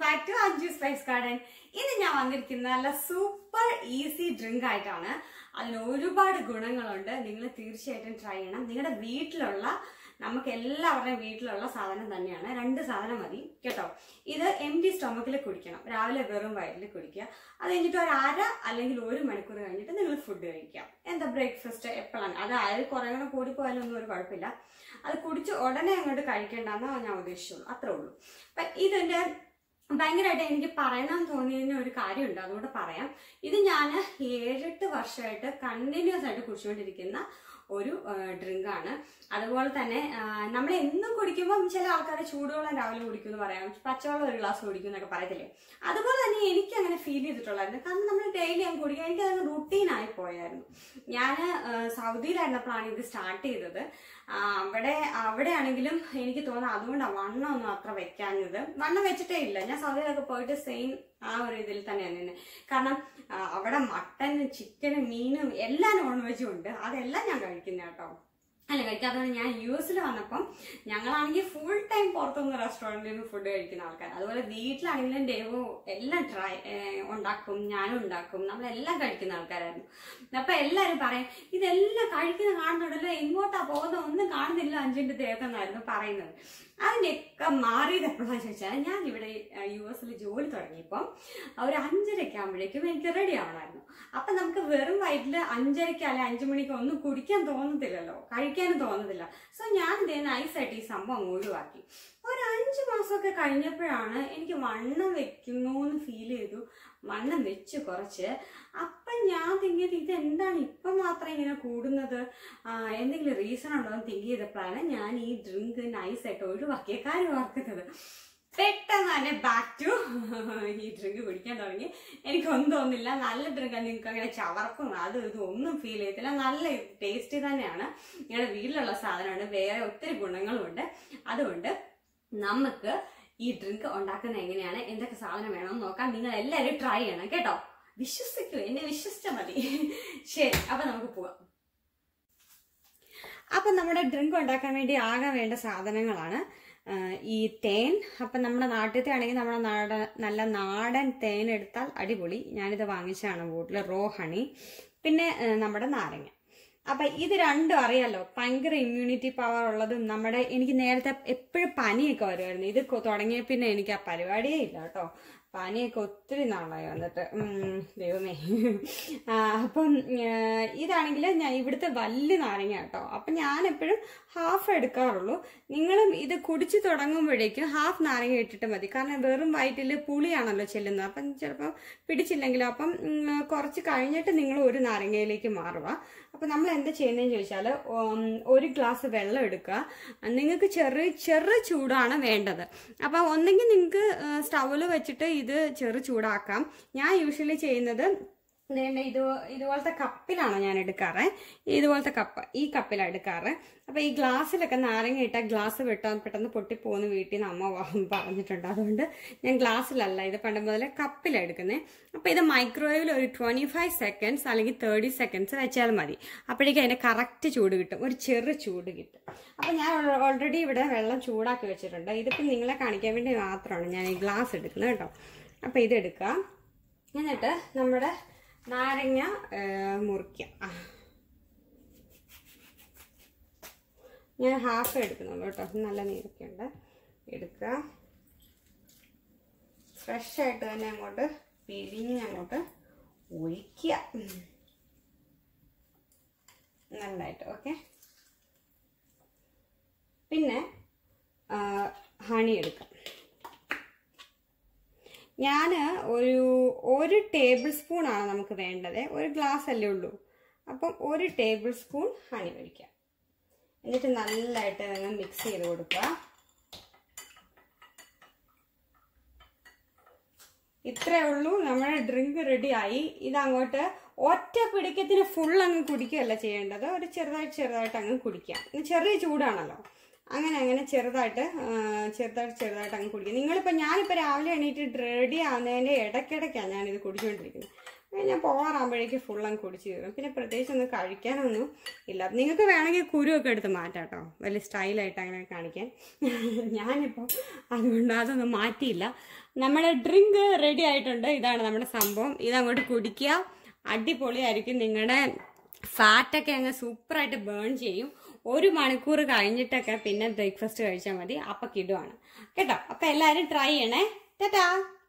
Back to Anju spice garden ഇന്ന് ഞാൻ വന്നിരിക്കുന്ന നല്ല സൂപ്പർ ഈസി ഡ്രിങ്ക് ആയിട്ടാണ് അതിന് ഒരുപാട് ഗുണങ്ങളുണ്ട് നിങ്ങൾ തീർച്ചയായിട്ടും ട്രൈ ചെയ്യണം നിങ്ങളുടെ വീട്ടിലുള്ള നമുക്ക് എല്ലാവരുടെയും വീട്ടിലുള്ള സാധനം തന്നെയാണ് രണ്ട് സാധനം മതി കേട്ടോ ഇത് എം ടി സ്റ്റൊമക്കിൽ കുടിക്കണം രാവിലെ വെറും വയറ്റിൽ കുടിക്കുക അത് കഴിഞ്ഞിട്ട് ഒരു അര അല്ലെങ്കിൽ ഒരു മണിക്കൂർ കഴിഞ്ഞിട്ട് നിങ്ങൾ ഫുഡ് കഴിക്കാം എന്താ ബ്രേക്ക്ഫാസ്റ്റ് എപ്പോഴാണ് അത് അതിൽ കുറേ കൂടെ കൂടിപ്പോയാലൊന്നും ഒരു കുഴപ്പമില്ല അത് കുടിച്ച് ഉടനെ അങ്ങോട്ട് കഴിക്കേണ്ടെന്നാണ് ഞാൻ ഉദ്ദേശിച്ചുള്ളൂ അത്രേ ഉള്ളൂ അപ്പം ഇതിൻ്റെ ഭയങ്കരമായിട്ട് എനിക്ക് പറയണം തോന്നിയതിന് ഒരു കാര്യമുണ്ട് അതുകൊണ്ട് പറയാം ഇത് ഞാൻ ഏഴെട്ട് വർഷമായിട്ട് കണ്ടിന്യൂസ് ആയിട്ട് കുടിച്ചുകൊണ്ടിരിക്കുന്ന ഒരു ഡ്രിങ്കാണ് അതുപോലെ തന്നെ നമ്മൾ എന്നും കുടിക്കുമ്പോൾ ചില ആൾക്കാർ ചൂടുവെള്ളം രാവിലെ കുടിക്കുമെന്ന് പറയാം പച്ചവെള്ളം ഒരു ഗ്ലാസ് കുടിക്കും എന്നൊക്കെ പറയത്തില്ലേ അതുപോലെ തന്നെ എനിക്ക് അങ്ങനെ ഫീൽ ചെയ്തിട്ടുള്ളായിരുന്നു കാരണം നമ്മൾ ഡെയിലി അങ്ങ് കുടിക്കുക എനിക്ക് അതങ്ങ് റുട്ടീനായി പോയായിരുന്നു ഞാൻ സൗദിയിലായിരുന്നപ്പോഴാണ് ഇത് സ്റ്റാർട്ട് ചെയ്തത് ആ, അവിടെ അവിടെ ആണെങ്കിലും എനിക്ക് തോന്നുന്നു അതുകൊണ്ടാണ് വണ്ണം ഒന്നും അത്ര വെക്കാഞ്ഞത് വണ്ണം വെച്ചിട്ടേ ഇല്ല ഞാൻ സൗദിയിലൊക്കെ പോയിട്ട് സെയിം ആ ഒരു ഇതിൽ തന്നെയാണ് നിന്ന് കാരണം ആ, അവിടെ മട്ടനും ചിക്കനും മീനും എല്ലാം നോൺ വെജും ഉണ്ട് അതെല്ലാം ഞാൻ കഴിക്കുന്ന കേട്ടോ അല്ല കഴിക്കാത്തതുകൊണ്ട് ഞാൻ യു എസിൽ വന്നപ്പം ഞങ്ങളാണെങ്കിൽ ഫുൾ ടൈം പുറത്തുനിന്ന് റെസ്റ്റോറൻറ്റിൽ നിന്ന് ഫുഡ് കഴിക്കുന്ന ആൾക്കാർ അതുപോലെ വീട്ടിലാണെങ്കിലും ഡേവോ എല്ലാം ട്രൈ ഉണ്ടാക്കും ഞാനും ഉണ്ടാക്കും നമ്മളെല്ലാം കഴിക്കുന്ന ആൾക്കാരായിരുന്നു അപ്പൊ എല്ലാവരും പറയും ഇതെല്ലാം കഴിക്കുന്ന കാണുന്നുണ്ടല്ലോ എങ്ങോട്ടാ പോകുന്ന ഒന്നും കാണുന്നില്ല അഞ്ചിന്റെ ദേഹത്തെന്നായിരുന്നു പറയുന്നത് അതിൻ്റെയൊക്കെ മാറിയത് എപ്പോഴാണെന്ന് ചോദിച്ചാൽ ഞാൻ ഇവിടെ യു എസിൽ ജോലി തുടങ്ങിയപ്പം ഒരു അഞ്ചരയ്ക്ക് ആകുമ്പോഴേക്കും എനിക്ക് റെഡി ആവണമായിരുന്നു അപ്പൊ നമുക്ക് വെറും വയറ്റിൽ അഞ്ചരയ്ക്ക് അല്ലെ അഞ്ചു മണിക്ക് ഒന്നും കുടിക്കാൻ തോന്നത്തില്ലല്ലോ കഴിക്കാനും തോന്നത്തില്ല സോ ഞാൻ ഇതേ നൈസായിട്ട് ഈ സംഭവം അങ്ങ് ഒഴിവാക്കി ഒരു അഞ്ച് മാസമൊക്കെ കഴിഞ്ഞപ്പോഴാണ് എനിക്ക് വണ്ണം വെക്കുന്നു എന്ന് ഫീൽ ചെയ്തു വണ്ണം വെച്ച് കുറച്ച് അപ്പം ഞാൻ തിങ്ക് ചെയ്ത് ഇത് എന്താണ് ഇപ്പം മാത്രം ഇങ്ങനെ കൂടുന്നത് ആ, എന്തെങ്കിലും റീസൺ ഉണ്ടോ എന്ന് തിങ്ക് ചെയ്തപ്പോഴാണ് ഞാൻ ഈ ഡ്രിങ്ക് നൈസായിട്ട് ഒഴിവാക്കിയ കാര്യം ഓർക്കുന്നത് പെട്ടെന്ന് തന്നെ ബാക്ക് ടു ഈ ഡ്രിങ്ക് കുടിക്കാൻ തുടങ്ങി എനിക്കൊന്നും തോന്നില്ല നല്ല ഡ്രിങ്ക് നിങ്ങൾക്ക് അങ്ങനെ ചവർക്കും അതും ഇതും ഒന്നും ഫീൽ ചെയ്യത്തില്ല നല്ല ടേസ്റ്റി തന്നെയാണ് നിങ്ങളുടെ വീട്ടിലുള്ള സാധനമാണ് വേറെ ഒത്തിരി ഗുണങ്ങളുമുണ്ട് അതുകൊണ്ട് നമുക്ക് ഈ ഡ്രിങ്ക് ഉണ്ടാക്കുന്നത് എങ്ങനെയാണ് എന്തൊക്കെ സാധനം വേണമെന്ന് നോക്കാം നിങ്ങൾ എല്ലാവരും ട്രൈ ചെയ്യണം കേട്ടോ വിശ്വസിക്കൂ എന്നെ വിശ്വസിച്ചാൽ മതി ശരി അപ്പൊ നമുക്ക് പോവാം അപ്പൊ നമ്മുടെ ഡ്രിങ്ക് ഉണ്ടാക്കാൻ വേണ്ടി ആകെ വേണ്ട സാധനങ്ങളാണ് ആ, ഈ തേൻ അപ്പം നമ്മുടെ നാട്ടിലത്തെ ആണെങ്കിൽ നമ്മുടെ നാടൻ നല്ല നാടൻ തേൻ എടുത്താൽ അടിപൊളി ഞാനിത് വാങ്ങിച്ചതാണ് വീട്ടിൽ റോ ഹണി പിന്നെ ആ, നമ്മുടെ നാരങ്ങ അപ്പൊ ഇത് രണ്ടും അറിയാലോ ഭയങ്കര ഇമ്മ്യൂണിറ്റി പവർ ഉള്ളതും നമ്മുടെ എനിക്ക് നേരത്തെ എപ്പോഴും പനിയൊക്കെ വരുമായിരുന്നു ഇത് കൊ- തുടങ്ങിയ പിന്നെ എനിക്ക് ആ പരിപാടിയേ ഇല്ല കേട്ടോ പനിയൊക്കെ ഒത്തിരി നാളായി വന്നിട്ട് ഉം, ദൈവമേ ആ, അപ്പം ആ, ഇതാണെങ്കിൽ ഞാൻ ഇവിടുത്തെ വലിയ നാരങ്ങ കേട്ടോ അപ്പം ഞാൻ എപ്പോഴും ഹാഫ് എടുക്കാറുള്ളൂ നിങ്ങളും ഇത് കുടിച്ചു തുടങ്ങുമ്പോഴേക്കും ഹാഫ് നാരങ്ങ ഇട്ടിട്ട് മതി കാരണം വെറും വയറ്റിൽ പുളിയാണല്ലോ ചെല്ലുന്നത് അപ്പം ചിലപ്പോൾ പിടിച്ചില്ലെങ്കിലോ അപ്പം ഉം, കുറച്ച് കഴിഞ്ഞിട്ട് നിങ്ങൾ ഒരു നാരങ്ങയിലേക്ക് മാറുക അപ്പം നമ്മൾ എന്താ ചെയ്യുന്നതെന്ന് ചോദിച്ചാൽ ഒരു ഗ്ലാസ് വെള്ളം എടുക്കുക നിങ്ങൾക്ക് ചെറു ചെറു ചൂടാണ് വേണ്ടത് അപ്പം ഒന്നെങ്കിൽ നിങ്ങൾക്ക് സ്റ്റൗവിൽ വെച്ചിട്ട് ഇത് ചെറു ചൂടാക്കാം ഞാൻ യൂഷ്വലി ചെയ്യുന്നത് ദേ ഇത് ഇതുപോലത്തെ കപ്പിലാണ് ഞാൻ എടുക്കാറ് ഇതുപോലത്തെ കപ്പ് ഈ കപ്പിലാണ് എടുക്കാറ് അപ്പൊ ഈ ഗ്ലാസ്സിലൊക്കെ നാരങ്ങ ഇട്ടാൽ ഗ്ലാസ് വെട്ടാൻ പെട്ടെന്ന് പൊട്ടിപ്പോകുന്ന വീട്ടിൽ നിന്ന് അമ്മ വ- പറഞ്ഞിട്ടുണ്ട് അതുകൊണ്ട് ഞാൻ ഗ്ലാസ്സിലല്ല ഇത് പണ്ട് മുതലേ കപ്പിലാണ് എടുക്കുന്നത് അപ്പൊ ഇത് മൈക്രോവേവിൽ ഒരു ട്വന്റി ഫൈവ് സെക്കൻഡ്സ് അല്ലെങ്കിൽ തേർട്ടി സെക്കൻഡ്സ് വെച്ചാൽ മതി അപ്പോഴേക്കും അതിന്റെ കറക്റ്റ് ചൂട് കിട്ടും ഒരു ചെറു ചൂട് കിട്ടും അപ്പൊ ഞാൻ ഓൾറെഡി ഇവിടെ വെള്ളം ചൂടാക്കി വെച്ചിട്ടുണ്ട് ഇതിപ്പോൾ നിങ്ങളെ കാണിക്കാൻ വേണ്ടി മാത്രമാണ് ഞാൻ ഈ ഗ്ലാസ് എടുക്കുന്നത് കേട്ടോ അപ്പൊ ഇത് എടുക്കുക എന്നിട്ട് നമ്മുടെ നാരങ്ങ ഏഹ്, മുറിക്കാം ആ. ഞാൻ ഹാഫ് എടുക്കുന്നുള്ളൂ കേട്ടോ നല്ല നീരൊക്കെ ഉണ്ട് എടുക്കുക ഫ്രഷ് ആയിട്ട് തന്നെ അങ്ങോട്ട് പിഴിഞ്ഞ് അങ്ങോട്ട് ഒഴിക്കുക നന്നായിട്ട് ഓക്കെ പിന്നെ ആ, ഹണി എടുക്കാം ഞാൻ ഒരു ഒരു ടേബിൾ സ്പൂൺ ആണ് നമുക്ക് വേണ്ടത് ഒരു ഗ്ലാസ് അല്ലേ ഉള്ളൂ അപ്പം ഒരു ടേബിൾ സ്പൂൺ ഹണി ഒഴിക്കാം എന്നിട്ട് നല്ലതായിട്ട് അങ്ങ് മിക്സ് ചെയ്ത് കൊടുക്കുക ഇത്രേ ഉള്ളൂ നമ്മുടെ ഡ്രിങ്ക് റെഡിയായി ഇതങ്ങോട്ട് ഒറ്റ പിടിക്കത്തിന് ഫുൾ അങ്ങ് കുടിക്കുകയല്ല ചെയ്യേണ്ടത് ഒരു ചെറുതായിട്ട് ചെറുതായിട്ട് അങ്ങ് കുടിക്കാം ഇത് ചെറിയ ചൂടാണല്ലോ അങ്ങനെ അങ്ങനെ ചെറുതായിട്ട് ആ, ചെറുതായിട്ട് ചെറുതായിട്ട് അങ്ങ് കുടിക്കുക നിങ്ങളിപ്പോൾ ഞാനിപ്പോൾ രാവിലെ എണീറ്റ് റെഡി ആവുന്നതിൻ്റെ ഇടയ്ക്കിടയ്ക്കാണ് ഞാനിത് കുടിച്ചുകൊണ്ടിരിക്കുന്നത് ഞാൻ പോകാറാകുമ്പോഴേക്ക് ഫുൾ അങ്ങ് കുടിച്ച് തീരും പിന്നെ പ്രത്യേകിച്ച് ഒന്നും കഴിക്കാനൊന്നും ഇല്ല നിങ്ങൾക്ക് വേണമെങ്കിൽ കുരുവൊക്കെ എടുത്ത് മാറ്റാം കേട്ടോ വലിയ സ്റ്റൈലായിട്ട് അങ്ങനെ കാണിക്കാൻ ഞാനിപ്പോൾ അതുകൊണ്ട് അതൊന്നും മാറ്റിയില്ല നമ്മുടെ ഡ്രിങ്ക് റെഡി ആയിട്ടുണ്ട് ഇതാണ് നമ്മുടെ സംഭവം ഇതങ്ങോട്ട് കുടിക്കുക അടിപൊളിയായിരിക്കും നിങ്ങളുടെ ഫാറ്റൊക്കെ അങ്ങ് സൂപ്പറായിട്ട് ബേൺ ചെയ്യും ഒരു മണിക്കൂർ കഴിഞ്ഞിട്ടൊക്കെ പിന്നെ ബ്രേക്ക്ഫാസ്റ്റ് കഴിച്ചാൽ മതി അപ്പം കിടുവാണ് കേട്ടോ അപ്പം എല്ലാവരും ട്രൈ ചെയ്യണേ ടാറ്റാ